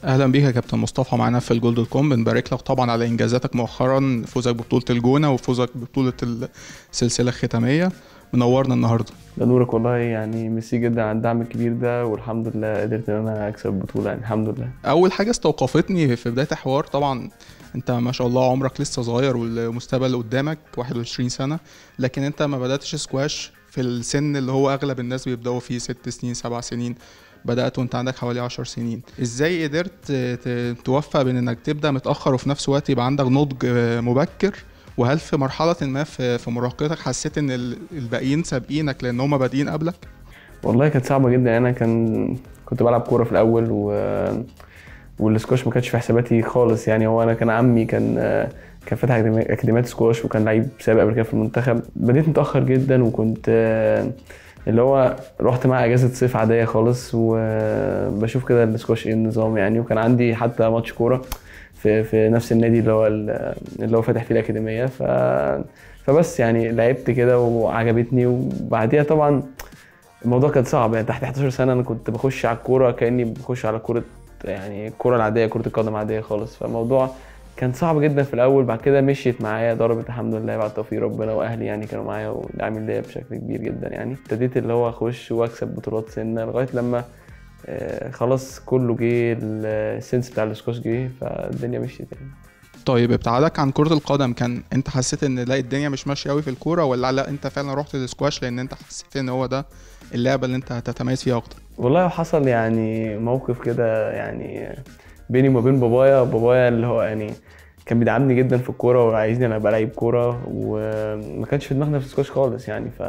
اهلا بيك يا كابتن مصطفى معانا في الجولد كوم بنبارك لك طبعا على انجازاتك مؤخرا فوزك ببطوله الجونه وفوزك ببطوله السلسله الختاميه منورنا النهارده ده نورك والله يعني ميرسي جدا على الدعم الكبير ده والحمد لله قدرت ان انا اكسب البطوله يعني الحمد لله اول حاجه استوقفتني في بدايه الحوار طبعا انت ما شاء الله عمرك لسه صغير والمستقبل قدامك 21 سنه لكن انت ما بداتش سكواش في السن اللي هو اغلب الناس بيبداوا فيه ست سنين سبع سنين بدات وانت عندك حوالي 10 سنين ازاي قدرت توفق بين انك تبدا متاخر وفي نفس الوقت يبقى عندك نضج مبكر وهل في مرحله ما في في مراهقتك حسيت ان الباقيين سابقينك لان هم بادئين قبلك والله كانت صعبه جدا انا كان كنت بلعب كوره في الاول و والسكواش ما كانش في حساباتي خالص يعني هو انا كان عمي كان كان فاتح اكاديميه سكواش وكان لعيب سابق قبل كده في المنتخب بديت متاخر جدا وكنت اللي هو رحت مع اجازه صيف عاديه خالص وبشوف كده السكواش ايه النظام يعني وكان عندي حتى ماتش كوره في في نفس النادي اللي هو اللي هو فاتح فيه الاكاديميه ف فبس يعني لعبت كده وعجبتني وبعديها طبعا الموضوع كان صعب يعني تحت 11 سنه انا كنت بخش على الكوره كاني بخش على كوره يعني الكوره العاديه كره القدم عاديه خالص فالموضوع كان صعب جدا في الاول بعد كده مشيت معايا ضربت الحمد لله بعد توفيق ربنا واهلي يعني كانوا معايا وداعمين ليا بشكل كبير جدا يعني ابتديت اللي هو اخش واكسب بطولات سنه لغايه لما آه خلاص كله جه السنس بتاع السكوش جه فالدنيا مشيت يعني طيب ابتعادك عن كرة القدم كان انت حسيت ان لا الدنيا مش ماشية قوي في الكورة ولا لا انت فعلا رحت للسكواش لان انت حسيت ان هو ده اللعبة اللي انت هتتميز فيها اكتر والله حصل يعني موقف كده يعني بيني وما بين بابايا بابايا اللي هو يعني كان بيدعمني جدا في الكوره وعايزني انا ابقى لعيب كوره وما كانش في دماغنا في السكواش خالص يعني ف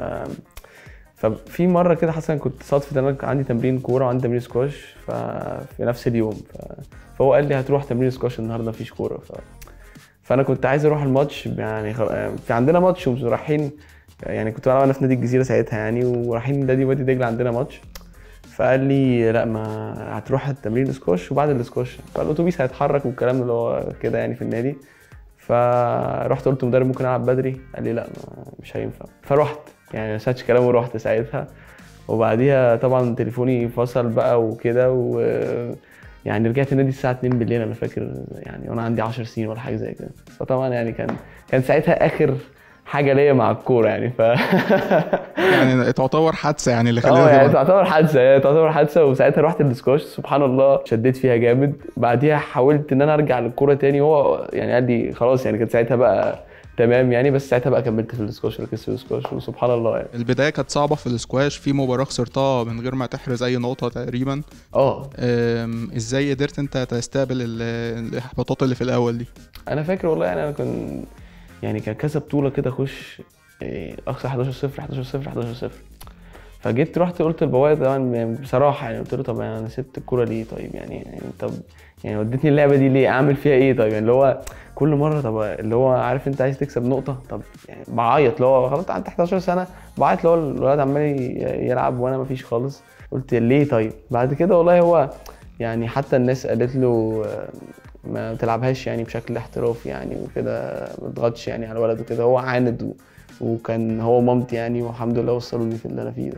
ففي مره كده حصل كنت صادفه ان انا عندي تمرين كوره وعندي تمرين سكواش ففي نفس اليوم ف... فهو قال لي هتروح تمرين سكواش النهارده مفيش كوره ف... فانا كنت عايز اروح الماتش يعني في عندنا ماتش ورايحين يعني كنت بلعب انا في نادي الجزيره ساعتها يعني ورايحين نادي وادي دجله عندنا ماتش فقال لي لا ما هتروح التمرين سكواش وبعد السكواش فالاتوبيس هيتحرك والكلام اللي هو كده يعني في النادي فرحت قلت مدرب ممكن العب بدري قال لي لا مش هينفع فرحت يعني ما سمعتش كلامه ورحت ساعتها وبعديها طبعا تليفوني فصل بقى وكده و يعني رجعت النادي الساعه 2 بالليل انا فاكر يعني وانا عندي 10 سنين ولا حاجه زي كده فطبعا يعني كان كان ساعتها اخر حاجه ليا مع الكوره يعني ف يعني تعتبر حادثه يعني اللي خلاني يعني تعتبر حادثه يعني تعتبر حادثه وساعتها رحت السكواش سبحان الله شديت فيها جامد بعديها حاولت ان انا ارجع للكوره تاني هو يعني قال لي خلاص يعني كانت ساعتها بقى تمام يعني بس ساعتها بقى كملت في السكواش ركزت في السكواش وسبحان الله يعني البدايه كانت صعبه في السكواش في مباراه خسرتها من غير ما تحرز اي نقطه تقريبا اه ازاي قدرت انت تستقبل الاحباطات اللي في الاول دي انا فاكر والله يعني انا كنت يعني كان كذا بطوله كده اخش اقصى 11 0 11 0 11 0 فجيت رحت قلت لبابايا طبعا بصراحه يعني قلت له طب انا سبت الكوره ليه طيب يعني, يعني طب يعني وديتني اللعبه دي ليه اعمل فيها ايه طيب يعني اللي هو كل مره طب اللي هو عارف انت عايز تكسب نقطه طب يعني بعيط اللي هو خلاص عندي 11 سنه بعيط اللي هو الولاد عمال يلعب وانا ما فيش خالص قلت ليه طيب بعد كده والله هو يعني حتى الناس قالت له ما تلعبهاش يعني بشكل احترافي يعني وكده ما تضغطش يعني على الولد وكده هو عاند و... وكان هو مامتي يعني والحمد لله وصلوني في اللي انا فيه ده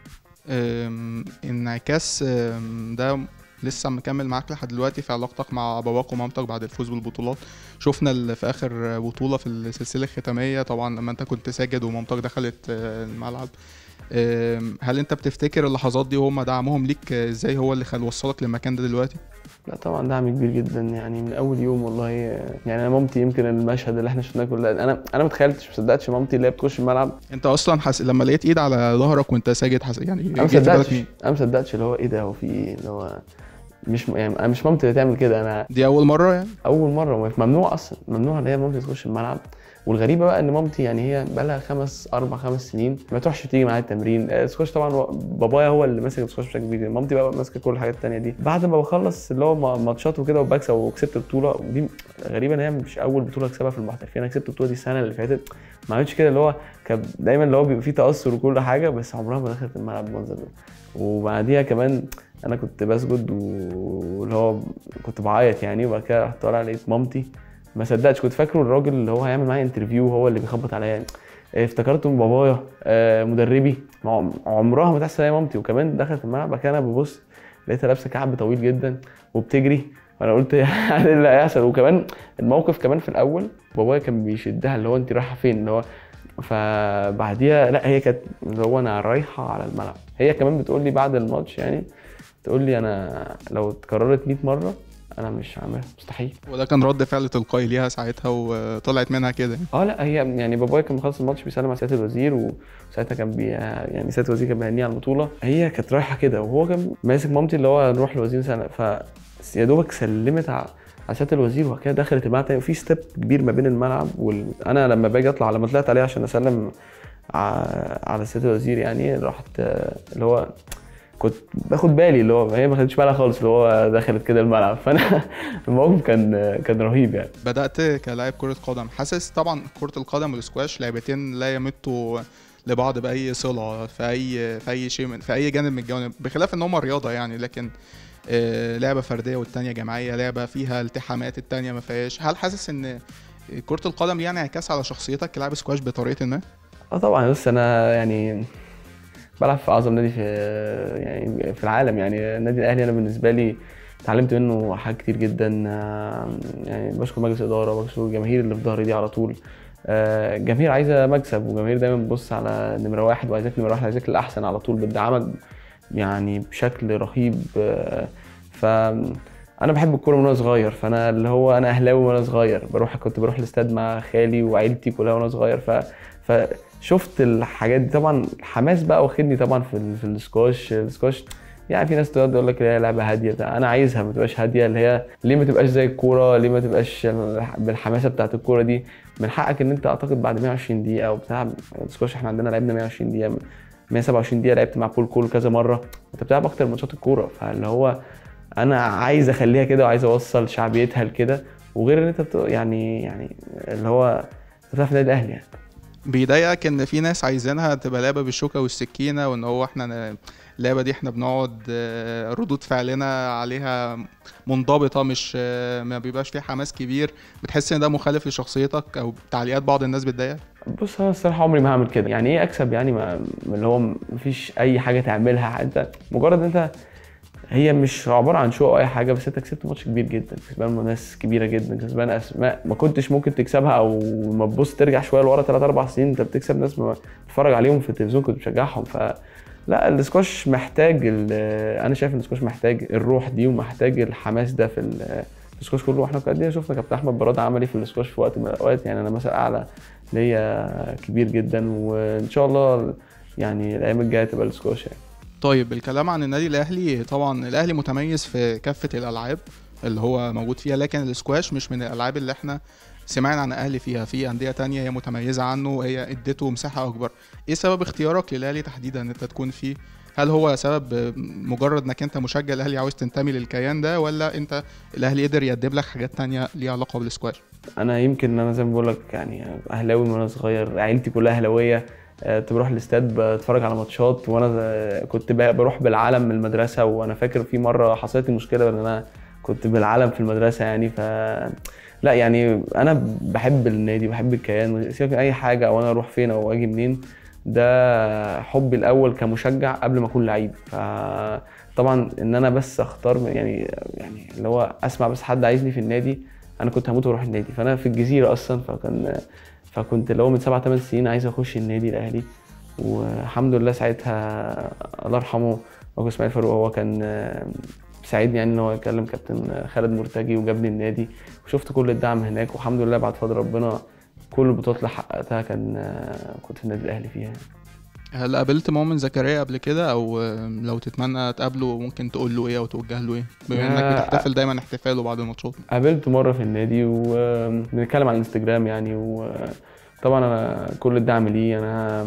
انعكاس ده لسه مكمل معاك لحد دلوقتي في علاقتك مع باباك ومامتك بعد الفوز بالبطولات شفنا في اخر بطوله في السلسله الختاميه طبعا لما انت كنت ساجد ومامتك دخلت الملعب هل انت بتفتكر اللحظات دي وهم دعمهم ليك ازاي هو اللي خل وصلك للمكان ده دلوقتي لا طبعا دعم كبير جدا يعني من اول يوم والله يعني انا مامتي يمكن المشهد اللي احنا شفناه كله انا انا ما تخيلتش ما صدقتش مامتي اللي هي بتخش الملعب انت اصلا حس... لما لقيت ايد على ظهرك وانت ساجد حس... يعني انا ما صدقتش انا ما صدقتش اللي هو ايه ده هو في ايه اللي هو مش يعني انا مش مامتي اللي تعمل كده انا دي اول مره يعني اول مره ممنوع اصلا ممنوع ان هي مامتي تخش الملعب والغريبه بقى ان مامتي يعني هي بقى لها خمس اربع خمس سنين ما تروحش تيجي معايا التمرين السكواش طبعا بابايا هو اللي ماسك السكواش بشكل كبير مامتي بقى ماسكه كل الحاجات التانيه دي بعد ما بخلص اللي هو ماتشات وكده وبكسب وكسبت البطوله ودي غريبه ان هي مش اول بطوله اكسبها في المحترفين انا كسبت البطوله دي السنه اللي فاتت ما عملتش كده اللي هو كان دايما اللي هو بيبقى فيه تاثر وكل حاجه بس عمرها ما دخلت الملعب بالمنظر ده وبعديها كمان انا كنت بسجد واللي هو كنت بعيط يعني وبعد كده رحت طالع لقيت مامتي ما صدقتش كنت فاكره الراجل اللي هو هيعمل معايا انترفيو هو اللي بيخبط عليا افتكرته من بابايا آه مدربي عمرها ما تحصل هي مامتي وكمان دخلت الملعب بعد كده انا ببص لقيتها لابسه كعب طويل جدا وبتجري فانا قلت يعني إيه اللي هيحصل وكمان الموقف كمان في الاول بابايا كان بيشدها اللي هو انت رايحه فين اللي هو فبعديها لا هي كانت اللي هو انا رايحه على الملعب هي كمان بتقول لي بعد الماتش يعني تقول لي انا لو اتكررت 100 مره انا مش هعملها مستحيل وده كان رد فعل تلقائي ليها ساعتها وطلعت منها كده يعني. اه لا هي يعني بابايا كان مخلص الماتش بيسلم على سياده الوزير وساعتها كان بي يعني سياده الوزير كان بيهنيه على البطوله هي كانت رايحه كده وهو كان ماسك مامتي اللي هو نروح للوزير سنة ف يا دوبك سلمت على على سياده الوزير وبعد كده دخلت الملعب تاني وفي ستيب كبير ما بين الملعب وال... انا لما باجي اطلع لما طلعت عليه عشان اسلم ع- على سياده الوزير يعني رحت آه، اللي هو كنت باخد بالي اللي هو هي ما خدتش بالها خالص اللي هو دخلت كده الملعب فانا الموقف كان كان رهيب يعني بدات كلاعب كره قدم حاسس طبعا كره القدم والسكواش لعبتين لا يمتوا لبعض باي صله في اي في اي شيء من في اي جانب من الجوانب بخلاف ان هما رياضه يعني لكن آه، لعبه فرديه والتانيه جماعيه لعبه فيها التحامات التانيه ما فيهاش هل حاسس ان كره القدم ليها انعكاس على شخصيتك كلاعب سكواش بطريقه ما اه طبعا بص انا يعني بلعب في اعظم نادي في يعني في العالم يعني النادي الاهلي انا بالنسبه لي اتعلمت منه حاجات كتير جدا آه، يعني بشكر مجلس الاداره وبشكر الجماهير اللي في ظهري دي على طول آه، الجماهير عايزه مكسب والجماهير دايما بتبص على نمره واحد وعايزاك نمره واحد عايزاك الاحسن على طول بتدعمك يعني بشكل رهيب آه، ف انا بحب الكوره من وانا صغير فانا اللي هو انا اهلاوي وانا صغير بروح كنت بروح الاستاد مع خالي وعيلتي كلها وانا صغير ف فشفت الحاجات دي طبعا الحماس بقى واخدني طبعا في ال- في السكواش السكواش يعني في ناس تقعد تقول لك هي لعبه هاديه بتاع انا عايزها ما تبقاش هاديه اللي هي ليه ما تبقاش زي الكوره ليه ما تبقاش بالحماسه بتاعت الكوره دي من حقك ان انت اعتقد بعد 120 دقيقه او بتاع السكواش احنا عندنا لعبنا 120 دقيقه 127 دقيقه لعبت مع بول كول كذا مره انت بتلعب اكتر من ماتشات الكوره فاللي هو انا عايز اخليها كده وعايز اوصل شعبيتها لكده وغير ان انت بت... يعني يعني اللي هو انت بتلعب في النادي الاهلي يعني بيضايقك ان في ناس عايزينها تبقى لعبه بالشوكه والسكينه وان هو احنا ن- اللعبه دي احنا بنقعد آه، ردود فعلنا عليها منضبطه مش آه، ما بيبقاش فيها حماس كبير بتحس ان ده مخالف لشخصيتك او تعليقات بعض الناس بتضايقك بص انا الصراحه عمري ما هعمل كده يعني ايه اكسب يعني ما اللي هو مفيش اي حاجه تعملها انت مجرد انت هي مش عباره عن شو او اي حاجه بس انت كسبت ماتش كبير جدا كسبان ناس كبيره جدا كسبان اسماء ما كنتش ممكن تكسبها او ما تبص ترجع شويه لورا 3 4 سنين انت بتكسب ناس ما بتتفرج عليهم في التلفزيون كنت بشجعهم ف لا السكواش محتاج ال- انا شايف ان السكواش محتاج الروح دي ومحتاج الحماس ده في ال- في السكواش كله واحنا قاعدين شفنا كابتن احمد براد عمل ايه في السكواش في وقت من الاوقات يعني انا مثلا اعلى ليا كبير جدا وان شاء الله يعني الايام الجايه تبقى السكواش يعني طيب الكلام عن النادي الاهلي طبعا الاهلي متميز في كافه الالعاب اللي هو موجود فيها لكن السكواش مش من الالعاب اللي احنا سمعنا عن الاهلي فيها في انديه تانية هي متميزه عنه وهي ادته مساحه اكبر ايه سبب اختيارك للاهلي تحديدا ان انت تكون فيه هل هو سبب مجرد انك انت مشجع الاهلي عاوز تنتمي للكيان ده ولا انت الاهلي قدر يقدم لك حاجات تانية ليها علاقه بالسكواش انا يمكن انا زي ما بقول لك يعني اهلاوي من وانا صغير عيلتي كلها اهلاويه آه، كنت بروح الاستاد بتفرج على ماتشات وانا آه، كنت ب- بروح بالعلم من المدرسه وانا فاكر في مره حصلت لي مشكله ان انا كنت بالعلم في المدرسه يعني ف لا يعني انا بحب النادي بحب الكيان سيبك من اي حاجه او انا اروح فين او اجي منين ده حبي الاول كمشجع قبل ما اكون لعيب فطبعا ان انا بس اختار يعني يعني اللي هو اسمع بس حد عايزني في النادي انا كنت هموت واروح النادي فانا في الجزيره اصلا فكان فكنت اللي هو من سبع ثمان سنين عايز اخش النادي الاهلي والحمد لله ساعتها الله يرحمه ابو اسماعيل فاروق هو كان آه، ساعدني يعني ان هو يكلم كابتن خالد مرتجي وجابني النادي وشفت كل الدعم هناك والحمد لله بعد فضل ربنا كل البطولات اللي حققتها كان آه، كنت في النادي الاهلي فيها يعني. هل قابلت مؤمن زكريا قبل كده او لو تتمنى تقابله ممكن تقول له ايه او توجه له ايه بما انك آه، بتحتفل دايما احتفاله بعد الماتشات قابلته مره في النادي وبنتكلم على الانستجرام يعني وطبعا انا كل الدعم ليه انا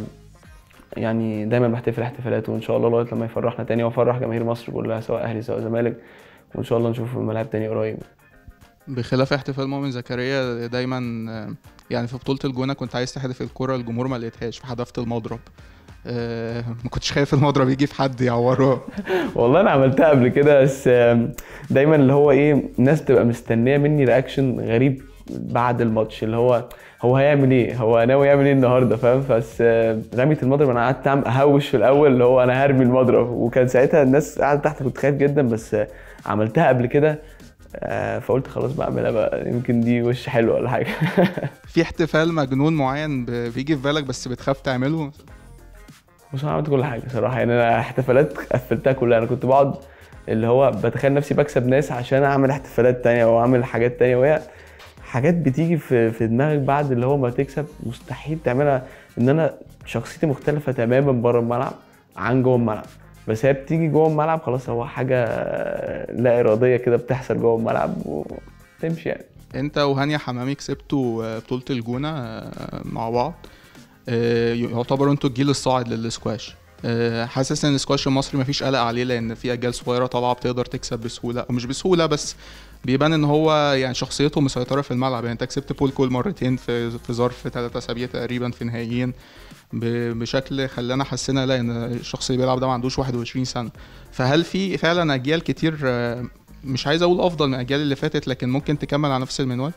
يعني دايما بحتفل احتفالاته وان شاء الله لغايه لما يفرحنا تاني وافرح جماهير مصر كلها سواء اهلي سواء زمالك وان شاء الله نشوفه في الملاعب تاني قريب بخلاف احتفال مؤمن زكريا دايما آه، يعني في بطولة الجونة كنت عايز تحدف الكرة الجمهور ما لقيتهاش فحدفت المضرب آه، ما كنتش خايف المضرب يجي في حد يعوره والله انا عملتها قبل كده بس آم، دايما اللي هو ايه الناس تبقى مستنيه مني رياكشن غريب بعد الماتش اللي هو هو هيعمل ايه هو ناوي يعمل ايه النهارده فاهم بس آه، رميه المضرب انا قعدت أعمل- اهوش في الاول اللي هو انا هرمي المضرب وكان ساعتها الناس قاعده تحت كنت خايف جدا بس آه، عملتها قبل كده آه، فقلت خلاص بعملها بقى يمكن دي وش حلو ولا حاجه في احتفال مجنون معين ب- بيجي في بالك بس بتخاف تعمله بص انا عملت كل حاجه صراحه يعني انا احتفالات قفلتها كلها انا كنت بقعد اللي هو بتخيل نفسي بكسب ناس عشان اعمل احتفالات تانية او اعمل حاجات تانية وهي حاجات بتيجي في في دماغك بعد اللي هو ما تكسب مستحيل تعملها ان انا شخصيتي مختلفه تماما بره الملعب عن جوه الملعب بس هي بتيجي جوه الملعب خلاص هو حاجه لا اراديه كده بتحصل جوه الملعب وتمشي يعني انت وهانيا حمامي كسبتوا آه، بطولة الجونة آه، مع بعض آه، يعتبروا انتوا الجيل الصاعد للسكواش آه، حاسس ان السكواش المصري مفيش قلق عليه لان في اجيال صغيره طالعه بتقدر تكسب بسهوله او مش بسهوله بس بيبان ان هو يعني شخصيته مسيطره في الملعب يعني انت كسبت بول كول مرتين في في ظرف ثلاثة اسابيع تقريبا في نهائيين ب- بشكل خلانا حسينا لا ان الشخص اللي بيلعب ده ما عندوش 21 سنه فهل في فعلا اجيال كتير آه، مش عايز اقول افضل من الاجيال اللي فاتت لكن ممكن تكمل على نفس المنوال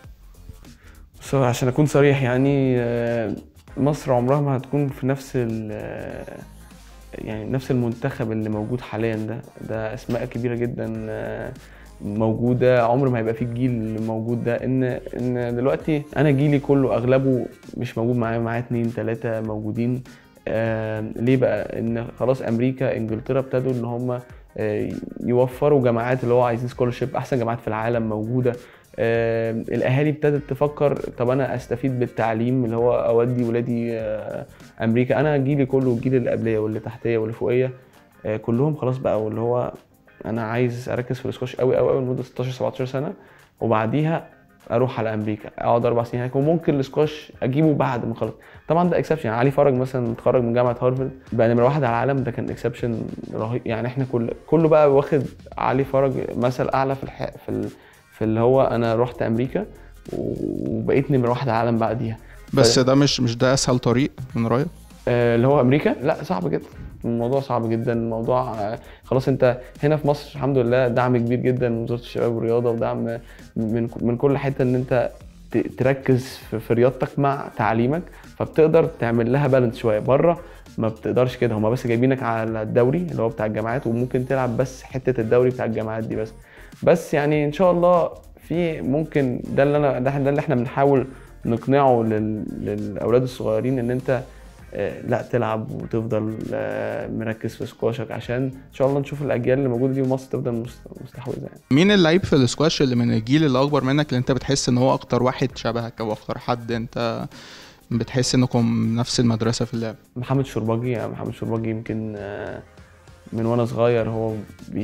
بس هو عشان اكون صريح يعني آه، مصر عمرها ما هتكون في نفس ال آه، يعني نفس المنتخب اللي موجود حاليا ده ده اسماء كبيره جدا آه، موجوده عمر ما هيبقى في الجيل اللي موجود ده ان ان دلوقتي انا جيلي كله اغلبه مش موجود معايا معايا اتنين تلاته موجودين آه ليه بقى ان خلاص امريكا انجلترا ابتدوا ان هم آه يوفروا جامعات اللي هو عايزين سكولرشيب احسن جامعات في العالم موجوده آه الاهالي ابتدت تفكر طب انا استفيد بالتعليم اللي هو اودي ولادي آه امريكا انا جيلي كله الجيل اللي قبليه واللي تحتيه واللي فوقيه آه كلهم خلاص بقى واللي هو انا عايز اركز في الاسكواش قوي قوي قوي لمده 16 17 سنه وبعديها اروح على امريكا اقعد اربع سنين هناك وممكن الاسكواش اجيبه بعد ما اخلص طبعا ده اكسبشن يعني علي فرج مثلا متخرج من جامعه هارفرد بقى نمره واحد على العالم ده كان اكسبشن رهيب يعني احنا كل كله بقى واخد علي فرج مثل اعلى في الح... في ال... في اللي هو انا رحت امريكا وبقيت نمره واحد على العالم بعديها بس ده مش مش ده اسهل طريق من رايك آه، اللي هو امريكا لا صعب جدا الموضوع صعب جدا الموضوع آه، خلاص انت هنا في مصر الحمد لله دعم كبير جدا من وزاره الشباب والرياضه ودعم من من كل حته ان انت ت- تركز في في رياضتك مع تعليمك فبتقدر تعمل لها بالانس شويه بره ما بتقدرش كده هما بس جايبينك على الدوري اللي هو بتاع الجامعات وممكن تلعب بس حته الدوري بتاع الجامعات دي بس بس يعني ان شاء الله في ممكن ده اللي انا ده ده اللي احنا بنحاول نقنعه لل... للاولاد الصغيرين ان انت آه، لا تلعب وتفضل آه، مركز في سكواشك عشان ان شاء الله نشوف الاجيال اللي موجوده دي في مصر تفضل مست- مستحوذه يعني مين اللعيب في السكواش اللي من الجيل اللي اكبر منك اللي انت بتحس ان هو اكتر واحد شبهك او اكتر حد انت بتحس انكم نفس المدرسه في اللعب محمد شرباجي يعني محمد شرباجي يمكن آه، من وانا صغير هو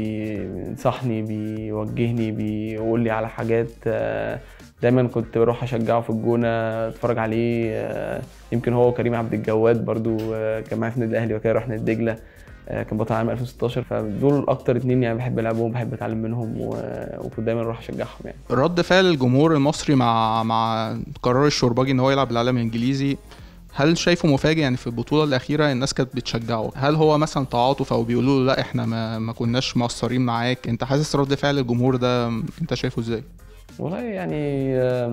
بينصحني بيوجهني بيقول لي على حاجات آه، دايما كنت بروح اشجعه في الجونه اتفرج عليه آه، يمكن هو وكريم عبد الجواد برضو آه، كان معايا في النادي الاهلي وكده رحنا دجله آه، كان بطل عام 2016 فدول اكتر اتنين يعني بحب العبهم بحب اتعلم منهم و- وكنت دايما اروح اشجعهم يعني رد فعل الجمهور المصري مع مع قرار الشرباجي ان هو يلعب العالم الانجليزي هل شايفه مفاجئ يعني في البطوله الاخيره الناس كانت بتشجعه هل هو مثلا تعاطف او بيقولوا له لا احنا ما, ما كناش مقصرين معاك انت حاسس رد فعل الجمهور ده انت شايفه ازاي والله يعني آه،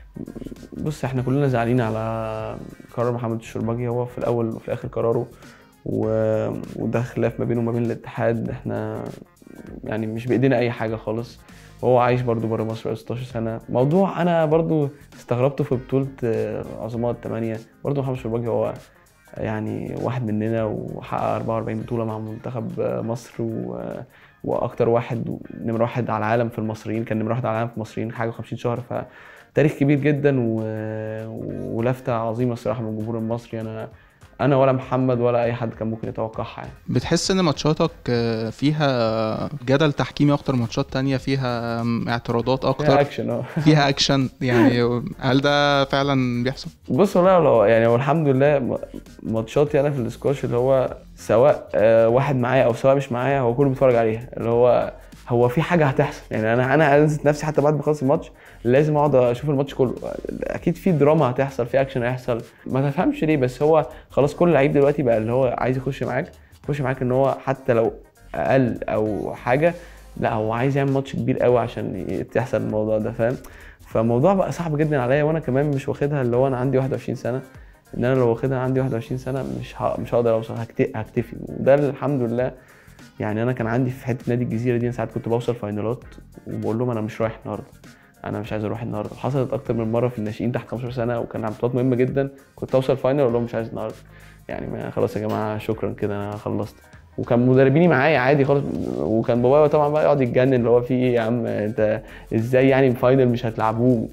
بص احنا كلنا زعلانين على قرار محمد الشرباجي هو في الاول وفي الاخر قراره و... وده خلاف ما بينه وما بين الاتحاد احنا يعني مش بايدينا اي حاجه خالص وهو عايش برضو بره مصر بقاله 16 سنه موضوع انا برضو استغربته في بطوله آه، عظماء الثمانيه برضو محمد الشرباجي هو يعني واحد مننا وحقق 44 بطوله مع منتخب آه، مصر و... واكتر واحد نمره واحد على العالم في المصريين كان نمره واحد على العالم في المصريين حاجه 50 شهر فتاريخ كبير جدا و... ولفته عظيمه الصراحه من الجمهور المصري انا انا ولا محمد ولا اي حد كان ممكن يتوقعها يعني بتحس ان ماتشاتك آه، فيها جدل تحكيمي اكتر من ماتشات تانية فيها آم، اعتراضات فيها اكتر اكشن اه فيها اكشن يعني هل ده فعلا بيحصل بص والله لو يعني هو الحمد لله م- ماتشاتي انا في الاسكواش اللي هو سواء آه، واحد معايا او سواء مش معايا هو كله بيتفرج عليها اللي هو هو في حاجه هتحصل يعني انا انا انزل نفسي حتى بعد ما اخلص الماتش لازم اقعد اشوف الماتش كله اكيد في دراما هتحصل في اكشن هيحصل ما تفهمش ليه بس هو خلاص كل لعيب دلوقتي بقى اللي هو عايز يخش معاك يخش معاك ان هو حتى لو اقل او حاجه لا هو عايز يعمل ماتش كبير قوي عشان ي- تحصل الموضوع ده فاهم فالموضوع بقى صعب جدا عليا وانا كمان مش واخدها اللي هو انا عندي 21 سنه ان انا لو واخدها عندي 21 سنه مش ه... مش هقدر اوصل هكت... هكتفي وده الحمد لله يعني انا كان عندي في حته نادي الجزيره دي أنا ساعات كنت بوصل فاينالات وبقول لهم انا مش رايح النهارده انا مش عايز اروح النهارده حصلت اكتر من مره في الناشئين تحت 15 سنه وكان على بطولات مهمه جدا كنت اوصل فاينل اقول لهم مش عايز النهارده يعني ما خلاص يا جماعه شكرا كده انا خلصت وكان مدربيني معايا عادي خالص وكان بابايا طبعا بقى يقعد يتجنن اللي هو في ايه يا عم انت ازاي يعني فاينل مش هتلعبوه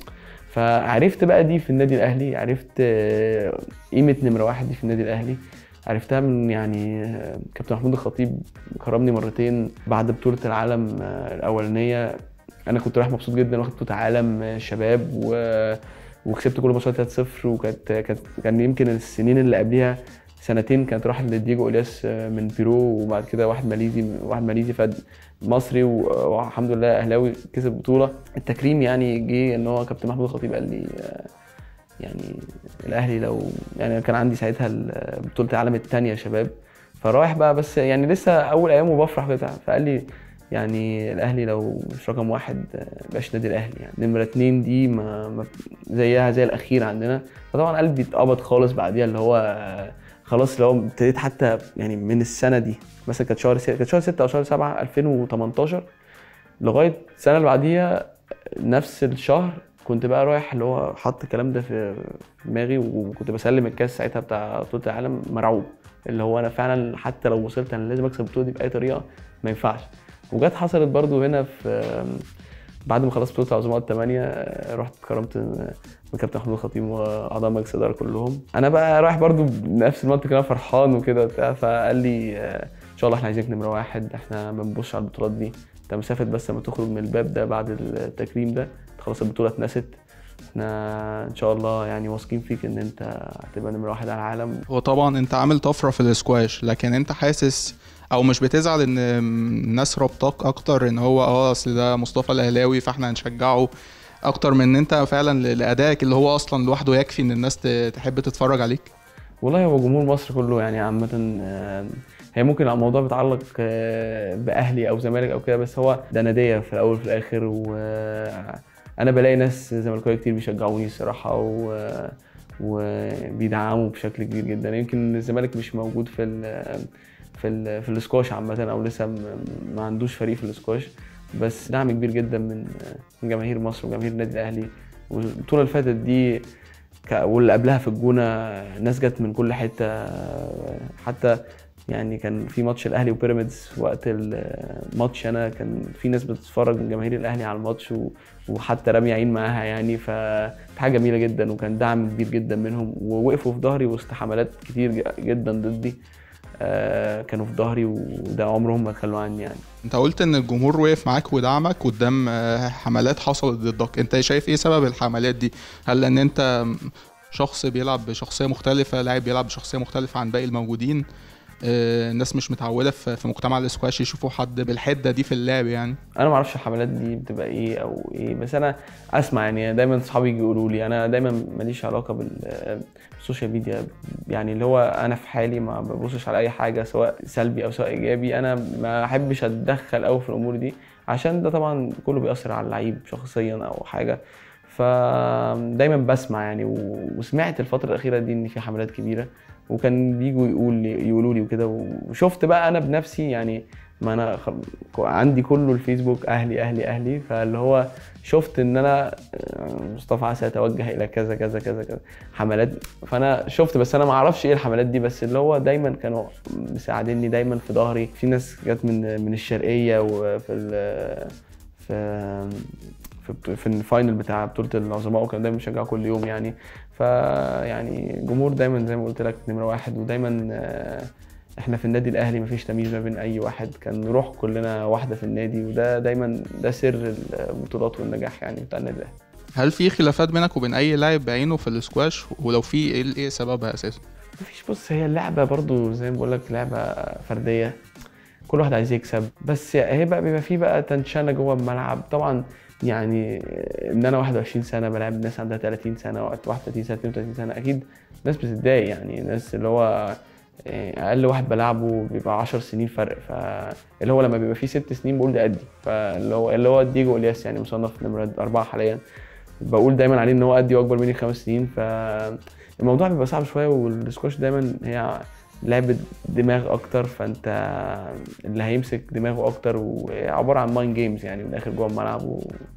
فعرفت بقى دي في النادي الاهلي عرفت آه، قيمه نمره واحد دي في النادي الاهلي عرفتها من يعني آه، كابتن محمود الخطيب كرمني مرتين بعد بطوله العالم آه، الاولانيه انا كنت رايح مبسوط جدا واخد بطوله عالم آه، شباب و وكسبت كل ماتشات 3-0 وكانت كانت كان يمكن السنين اللي قبليها سنتين كانت راحت لديجو الياس آه، من بيرو وبعد كده واحد ماليزي واحد ماليزي فاد مصري و- والحمد لله اهلاوي كسب بطوله التكريم يعني جه ان هو كابتن محمود الخطيب قال لي آه، يعني الاهلي لو يعني كان عندي ساعتها ال- بطوله العالم الثانيه شباب فرايح بقى بس يعني لسه اول ايام وبفرح كده فقال لي يعني الاهلي لو مش رقم واحد آه، مبقاش نادي الاهلي يعني نمره اتنين دي ما ما زيها زي الاخير عندنا فطبعا قلبي اتقبض خالص بعديها اللي هو آه، خلاص لو ابتديت حتى يعني من السنه دي مثلا كانت شهر ست كانت شهر 6 او شهر 7 2018 لغايه السنه اللي بعديها نفس الشهر كنت بقى رايح اللي هو حاطط الكلام ده في في دماغي وكنت بسلم الكاس ساعتها بتاع بطوله العالم مرعوب اللي هو انا فعلا حتى لو وصلت انا لازم اكسب البطوله دي باي طريقه ما ينفعش وجت حصلت برضو هنا في بعد ما خلصت بطوله العظماء الثمانيه رحت كرمت من كابتن محمود الخطيب واعضاء مجلس الاداره كلهم انا بقى رايح برضو بنفس المنطق انا فرحان وكده وبتاع فقال لي آه، ان شاء الله احنا عايزينك نمره واحد احنا ما بنبصش على البطولات دي انت مسافه بس لما تخرج من الباب ده بعد التكريم ده خلاص البطوله اتنست احنا ان شاء الله يعني واثقين فيك ان انت هتبقى نمره واحد على العالم هو طبعا انت عامل طفره في الاسكواش لكن انت حاسس او مش بتزعل ان الناس ربطاك اكتر ان هو اه اصل ده مصطفى الاهلاوي فاحنا هنشجعه اكتر من ان انت فعلا لادائك اللي هو اصلا لوحده يكفي ان الناس ت- تحب تتفرج عليك والله هو جمهور مصر كله يعني عامة آه، هي ممكن الموضوع بيتعلق آه، بأهلي أو زمالك أو كده بس هو ده نادية في الأول وفي الآخر وأنا بلاقي ناس زملكاوية كتير بيشجعوني الصراحة و وبيدعموا بشكل كبير جدا يمكن الزمالك مش موجود في ال في ال في الاسكواش عامة أو لسه م- ما عندوش فريق في الاسكواش بس دعم كبير جدا من من جماهير مصر وجماهير النادي الأهلي والبطولة اللي فاتت دي ك- واللي قبلها في الجونه ناس جت من كل حته حتى يعني كان في ماتش الاهلي وبيراميدز وقت الماتش انا كان في ناس بتتفرج من جماهير الاهلي على الماتش و- وحتى رامي عين معاها يعني فكانت حاجه جميله جدا وكان دعم كبير جدا منهم ووقفوا في ظهري وسط حملات كتير ج- جدا ضدي آه، كانوا في ظهري وده عمرهم ما تخلوا عني يعني انت قلت ان الجمهور وقف معاك ودعمك قدام آه، حملات حصلت ضدك انت شايف ايه سبب الحملات دي هل ان انت شخص بيلعب بشخصيه مختلفه لاعب بيلعب بشخصيه مختلفه عن باقي الموجودين آه، الناس مش متعوده في في مجتمع الاسكواش يشوفوا حد بالحده دي في اللعب يعني انا ما اعرفش الحملات دي بتبقى ايه او ايه بس انا اسمع يعني دايما اصحابي يجي يقولوا لي انا دايما ماليش علاقه بال- بالسوشيال ميديا يعني اللي هو انا في حالي ما ببصش على اي حاجه سواء سلبي او سواء ايجابي انا ما احبش اتدخل قوي في الامور دي عشان ده طبعا كله بيأثر على اللعيب شخصيا او حاجه فدايما بسمع يعني و- وسمعت الفتره الاخيره دي ان في حملات كبيره وكان بيجوا يقول لي يقولوا لي وكده وشفت بقى انا بنفسي يعني ما انا خ- عندي كله الفيسبوك اهلي اهلي اهلي فاللي هو شفت ان انا آه، مصطفى عسى يتوجه الى كذا كذا كذا كذا حملات فانا شفت بس انا ما اعرفش ايه الحملات دي بس اللي هو دايما كانوا مساعديني دايما في ظهري في ناس جت من من الشرقيه وفي ال في في بط- في الفاينل بتاع بطوله العظماء وكانوا دايما بيشجعوا كل يوم يعني فيعني جمهور دايما زي ما قلت لك نمره واحد ودايما آه، احنا في النادي الاهلي مفيش تمييز ما بين اي واحد كان روح كلنا واحده في النادي وده دايما ده سر البطولات والنجاح يعني بتاع النادي الاهلي هل في خلافات بينك وبين اي لاعب بعينه في الاسكواش ولو في ايه ايه سببها اساسا مفيش بص هي اللعبة برضو زي ما بقول لك لعبة فردية كل واحد عايز يكسب بس هي بقى بيبقى فيه بقى تنشنة جوه الملعب طبعا يعني ان انا 21 سنة بلعب ناس عندها 30 سنة 31 سنة 32 سنة اكيد ناس بتتضايق يعني ناس اللي هو آه، اقل واحد بلعبه بيبقى 10 سنين فرق فاللي هو لما بيبقى فيه ست سنين بقول ده قدي فاللي هو اللي هو ديجو الياس يعني مصنف نمرة أربعة حاليا بقول دايما عليه ان هو قدي واكبر مني خمس سنين فالموضوع بيبقى صعب شويه والسكواش دايما هي لعبة دماغ اكتر فانت اللي هيمسك دماغه اكتر وعباره عن مايند جيمز يعني من الاخر جوه الملعب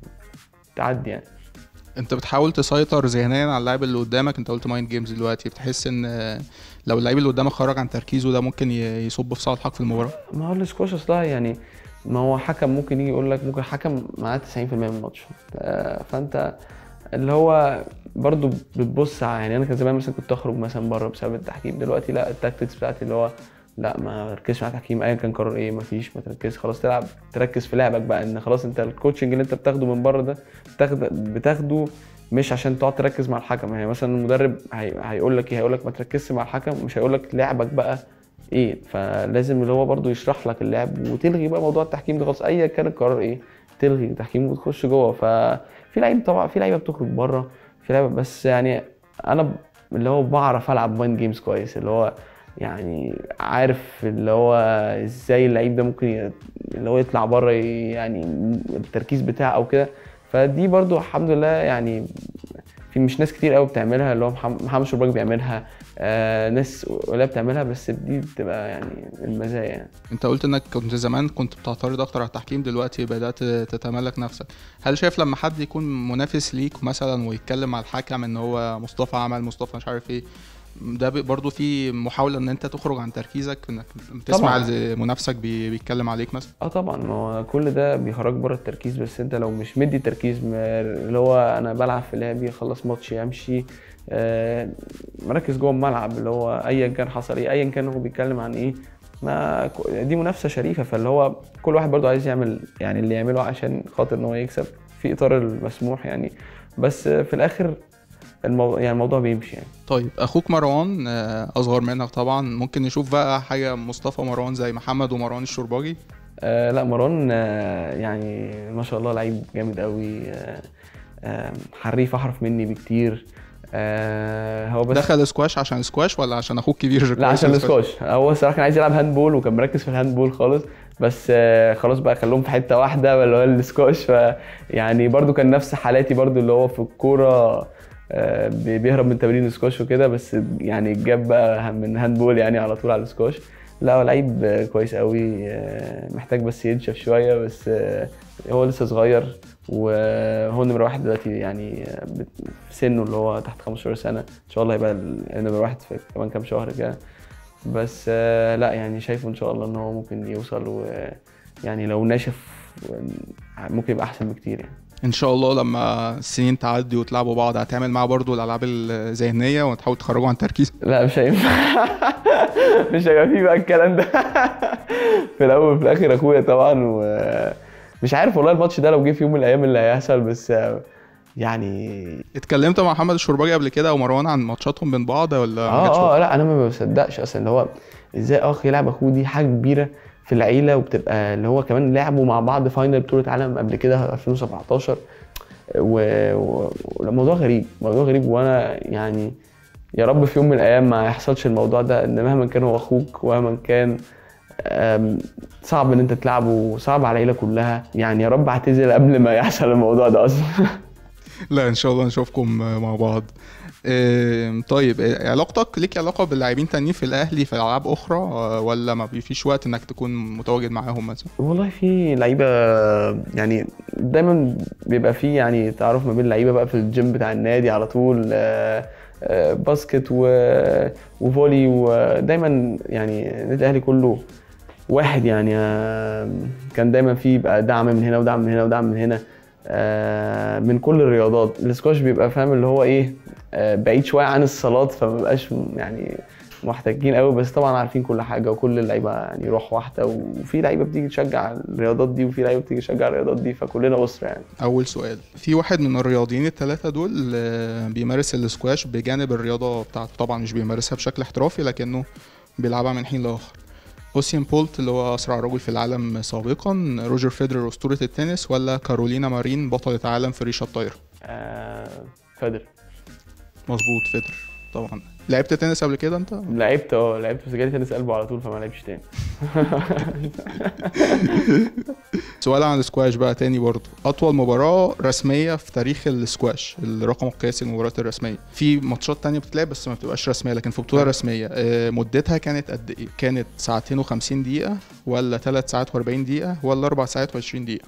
وتعدي يعني انت بتحاول تسيطر ذهنيا على اللاعب اللي قدامك انت قلت مايند جيمز دلوقتي بتحس ان لو اللعيب اللي قدامك خرج عن تركيزه ده ممكن ي- يصب في صالحك في المباراه ما هو السكواش اصلها يعني ما هو حكم ممكن يجي يقول لك ممكن حكم معاه 90% من الماتش آه، فانت اللي هو برضو بتبص على يعني انا كان زمان مثلا كنت اخرج مثلا بره بسبب التحكيم دلوقتي لا التاكتكس بتاعتي اللي هو لا ما تركزش مع التحكيم ايا كان قرار ايه ما فيش ما تركزش خلاص تلعب تركز في لعبك بقى ان خلاص انت الكوتشنج اللي انت بتاخده من بره ده بتاخد بتاخده مش عشان تقعد تركز مع الحكم يعني مثلا المدرب هي... هيقول لك ايه هيقول لك ما تركزش مع الحكم مش هيقول لك لعبك بقى ايه فلازم اللي هو برضو يشرح لك اللعب وتلغي بقى موضوع التحكيم ده خالص ايا كان القرار ايه تلغي التحكيم وتخش جوه ففي لعيب طبعا في لعيبه بتخرج بره في لعيبه بس يعني انا ب- اللي هو بعرف العب مايند جيمز كويس اللي هو يعني عارف اللي هو ازاي اللعيب ده ممكن ي- اللي هو يطلع بره ي- يعني التركيز بتاعه او كده فدي برضو الحمد لله يعني في مش ناس كتير قوي بتعملها اللي هو محم- محمد شرباج بيعملها آه ناس قليله بتعملها بس دي بتبقى يعني المزايا يعني انت قلت انك كنت زمان كنت بتعترض اكتر على التحكيم دلوقتي بدات تتملك نفسك هل شايف لما حد يكون منافس ليك مثلا ويتكلم مع الحكم ان هو مصطفى عمل مصطفى مش عارف ايه ده بي- برضو في محاولة ان انت تخرج عن تركيزك انك تسمع طبعاً. زي منافسك بي- بيتكلم عليك مثلا اه طبعا ما هو كل ده بيخرج بره التركيز بس انت لو مش مدي تركيز م- اللي هو انا بلعب في لعبي اخلص ماتشي امشي آه، مركز جوه الملعب اللي هو ايا كان حصل ايه ايا كان هو بيتكلم عن ايه ما ك- دي منافسه شريفه فاللي هو كل واحد برضو عايز يعمل يعني اللي يعمله عشان خاطر ان هو يكسب في اطار المسموح يعني بس في الاخر الموضوع يعني الموضوع بيمشي يعني طيب اخوك مروان آه، اصغر منك طبعا ممكن نشوف بقى حاجة مصطفى مروان زي محمد ومروان الشرباجي آه لا مروان آه يعني ما شاء الله لعيب جامد قوي آه آه حريف احرف مني بكتير آه هو بس دخل سكواش عشان سكواش ولا عشان اخوك كبير لا عشان السكواش هو الصراحه كان عايز يلعب هاند بول وكان مركز في الهاند بول خالص بس آه خلاص بقى خلوهم في حته واحده اللي هو السكواش ف يعني برضو كان نفس حالاتي برضو اللي هو في الكوره آه بي- بيهرب من تمرين السكواش وكده بس يعني جاب بقى من هاند بول يعني على طول على السكواش لا هو لعيب آه، كويس قوي آه، محتاج بس ينشف شويه بس آه، هو لسه صغير وهو نمرة واحد دلوقتي يعني آه، بت- في سنه اللي هو تحت 15 سنة إن شاء الله هيبقى ال- نمرة واحد في كمان كام شهر كده بس آه، لا يعني شايفه إن شاء الله إن هو ممكن يوصل ويعني لو ناشف ممكن يبقى أحسن بكتير يعني ان شاء الله لما السنين تعدي وتلعبوا بعض هتعمل معاه برضو الالعاب الذهنية وتحاول تخرجوا عن تركيز لا مش هينفع مش هيبقى فيه بقى الكلام ده في الاول وفي الاخر اخويا طبعا ومش عارف والله الماتش ده لو جه في يوم من الايام اللي هيحصل بس يعني اتكلمت مع محمد الشرباجي قبل كده او مروان عن ماتشاتهم بين بعض ولا ما جاتش اه اه لا انا ما بصدقش اصلا اللي هو ازاي اخ يلعب اخوه دي حاجه كبيره في العيله وبتبقى اللي هو كمان لعبوا مع بعض فاينل بطوله عالم قبل كده 2017 و- و- والموضوع غريب موضوع غريب وانا يعني يا رب في يوم من الايام ما يحصلش الموضوع ده ان مهما كان هو اخوك ومهما كان أم، صعب ان انت تلعبه وصعب على العيله كلها يعني يا رب اعتزل قبل ما يحصل الموضوع ده اصلا لا ان شاء الله نشوفكم مع بعض إيه، طيب إيه، علاقتك ليك علاقه باللاعبين تانيين في الاهلي في العاب اخرى آه، ولا ما فيش وقت انك تكون متواجد معاهم مثلا والله في لعيبه يعني دايما بيبقى في يعني تعارف ما بين اللعيبه بقى في الجيم بتاع النادي على طول آه، آه، باسكت و- وفولي ودايما يعني النادي الاهلي كله واحد يعني آه، كان دايما في بقى دعم من هنا ودعم من هنا ودعم من هنا آه، من كل الرياضات السكواش بيبقى فاهم اللي هو ايه آه، بعيد شويه عن الصالات فمبقاش يعني محتاجين قوي بس طبعا عارفين كل حاجه وكل اللعيبه يعني روح واحده وفي لعيبه بتيجي تشجع الرياضات دي وفي لعيبه بتيجي تشجع الرياضات دي فكلنا اسره يعني اول سؤال في واحد من الرياضيين الثلاثه دول آه، بيمارس السكواش بجانب الرياضه بتاعته طبعا مش بيمارسها بشكل احترافي لكنه بيلعبها من حين لاخر اوسيان بولت اللي هو اسرع رجل في العالم سابقا روجر فيدرر اسطوره التنس ولا كارولينا مارين بطله عالم في ريشه الطايره آه فادر مظبوط فيدر طبعا لعبت تنس قبل كده انت لعبت اه لعبت بس جالي تنس قلبه على طول فما لعبش تاني سؤال عن السكواش بقى تاني برضه اطول مباراه رسميه في تاريخ السكواش الرقم القياسي للمباريات الرسميه في ماتشات تانية بتتلعب بس ما بتبقاش رسميه لكن في بطوله رسميه آه، مدتها كانت قد ايه كانت ساعتين و50 دقيقه ولا 3 ساعات و40 دقيقه ولا 4 ساعات و20 دقيقه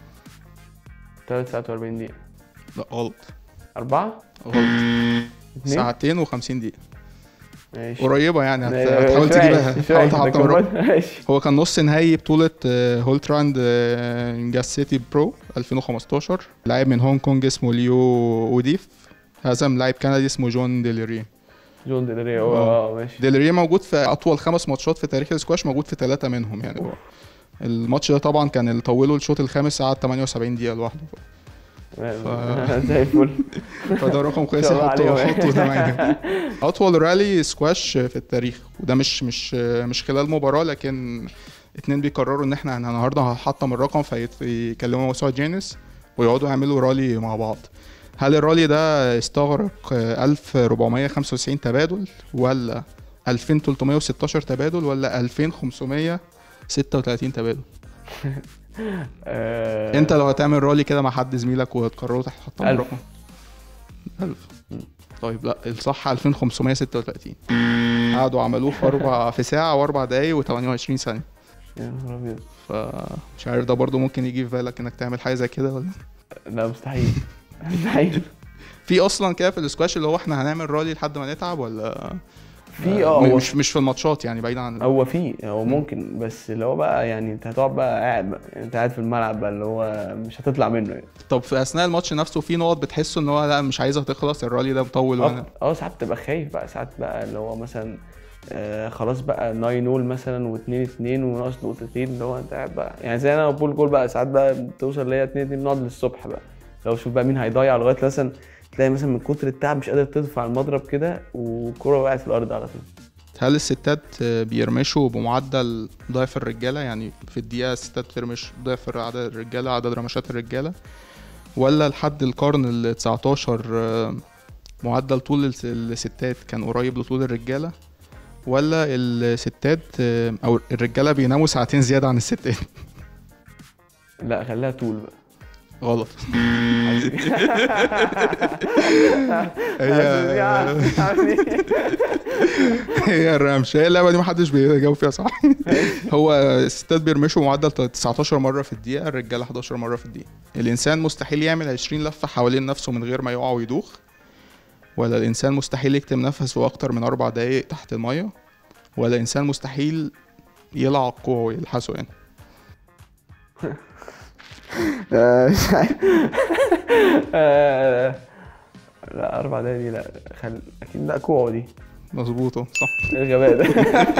3 ساعات و40 دقيقة لا غلط أربعة؟ غلط اتنين؟ ساعتين و50 دقيقه ماشي قريبه يعني هت- ماشي، هتحاول مش تجيبها وحش، مش تحاول وحش، ده تحطم كان الرقم برضه- ماشي هو كان نص نهائي بطولة آه، هولتراند آه، جاس سيتي برو 2015 لاعب من هونج كونج اسمه ليو اوديف هزم لاعب كندي اسمه جون ديليري جون ديليري آه. اه ماشي ديليري موجود في اطول خمس ماتشات في تاريخ السكواش موجود في ثلاثة منهم يعني هو الماتش ده طبعا كان اللي طوله الشوط الخامس قعد 78 دقيقة لوحده زي الفل فده رقم قياسي الله حطه عليه. حطه تمام اطول رالي سكواش في التاريخ وده مش مش مش خلال مباراه لكن اتنين بيقرروا ان احنا النهارده هنحطم الرقم فيكلموا موسوعه جينيس ويقعدوا يعملوا رالي مع بعض هل الرالي ده استغرق 1495 تبادل ولا 2316 تبادل ولا 2536 تبادل آه، انت لو هتعمل رالي كده مع حد زميلك وتقرروا تحطم ألف. الرقم 1000 طيب لا الصح 2536 قعدوا عملوه في اربع في ساعه واربع دقايق و28 ثانيه يا نهار ابيض فمش عارف ده برضو ممكن يجي في بالك انك تعمل حاجه زي كده ولا لا مستحيل مستحيل في اصلا كده في السكواش اللي هو احنا هنعمل رالي لحد ما نتعب ولا في اه هو مش مش في الماتشات يعني بعيد عن هو في هو ممكن بس اللي هو بقى يعني انت هتقعد بقى قاعد بقى يعني انت قاعد في الملعب بقى اللي هو مش هتطلع منه يعني طب في اثناء الماتش نفسه في نقط بتحسه ان هو لا مش عايزها تخلص الرالي ده مطول اه وانا اه ساعات بتبقى خايف بقى ساعات بقى اللي هو مثلا آه خلاص بقى 9 نول مثلا و2 2 وناقص نقطتين اللي هو انت قاعد بقى يعني زي انا وبول جول بقى ساعات بقى بتوصل ليا 2 2 نقعد للصبح بقى لو شوف بقى مين هيضيع لغايه مثلا تلاقي مثلا من كتر التعب مش قادر ترفع المضرب كده والكرة وقعت في الارض على طول هل الستات بيرمشوا بمعدل ضعف الرجاله يعني في الدقيقه الستات بترمش ضعف عدد الرجاله عدد رمشات الرجاله ولا لحد القرن ال 19 آه، معدل طول الس- الستات كان قريب لطول الرجاله ولا الستات آه، او الرجاله بيناموا ساعتين زياده عن الستات لا خليها طول بقى غلط حبيبي. هي هي الرمش هي اللعبه دي محدش بيجاوب فيها صح هو الستات بيرمشوا معدل 19 مره في الدقيقه الرجاله 11 مره في الدقيقه الانسان مستحيل يعمل 20 لفه حوالين نفسه من غير ما يقع ويدوخ ولا الانسان مستحيل يكتم نفسه اكتر من اربع دقايق تحت الميه ولا الانسان مستحيل يلعق كوعه ويلحسه يعني مش عارف. آه، لا اربع دقايق دي لا خل... اكيد لا كوعه دي مظبوط أهو، صح إيه الغباء ده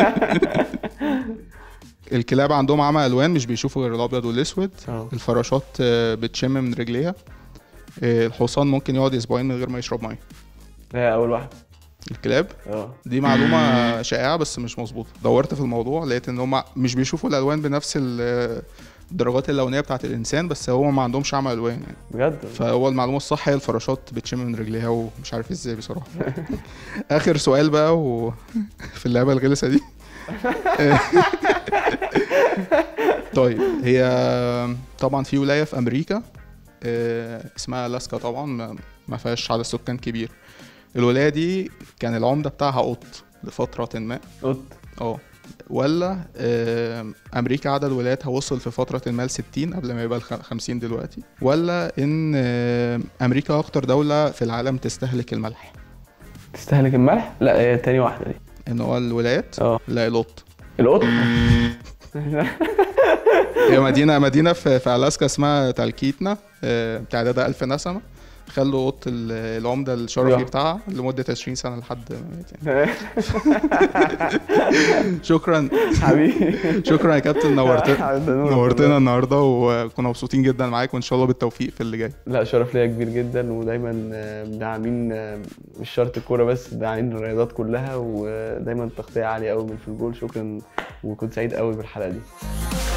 الكلاب عندهم عمى الوان مش بيشوفوا غير الابيض والاسود اه الفراشات آه، بتشم من رجليها آه، الحصان ممكن يقعد اسبوعين من غير ما يشرب ميه هي اول واحده الكلاب اه دي معلومة شائعة بس مش مظبوطة دورت في الموضوع لقيت ان هم مش بيشوفوا الالوان بنفس ال- الدرجات اللونية بتاعت الانسان بس هو ما عندهمش عمى الوان يعني بجد فهو المعلومة الصح هي الفراشات بتشم من رجليها ومش عارف ازاي بصراحة اخر سؤال بقى و... في اللعبة الغلسة دي طيب هي طبعا في ولاية في امريكا آه، اسمها الاسكا طبعا ما- ما فيهاش عدد سكان كبير الولاية دي كان العمدة بتاعها قط لفترة ما قط اه ولا آه، امريكا عدد ولاياتها وصل في فترة ما ل 60 قبل ما يبقى الخ- 50 دلوقتي ولا ان آه، امريكا اكتر دولة في العالم تستهلك الملح تستهلك الملح لا هي تاني واحده دي ان هو الولايات اه لا القط القط هي مدينة مدينة في, في الاسكا اسمها تالكيتنا آه، تعدادها 1000 نسمة خلوا قط ال- العمدة الشرفي يا. بتاعها لمدة 20 سنة لحد ما مات يعني. شكرا حبيبي شكرا يا كابتن نورتنا ده نور نورتنا والله. النهارده وكنا مبسوطين جدا معاك وان شاء الله بالتوفيق في اللي جاي لا شرف ليا كبير جدا ودايما آه، داعمين آه، مش شرط الكوره بس داعمين الرياضات كلها ودايما التغطيه عاليه قوي من في الجول شكرا وكنت سعيد قوي بالحلقه دي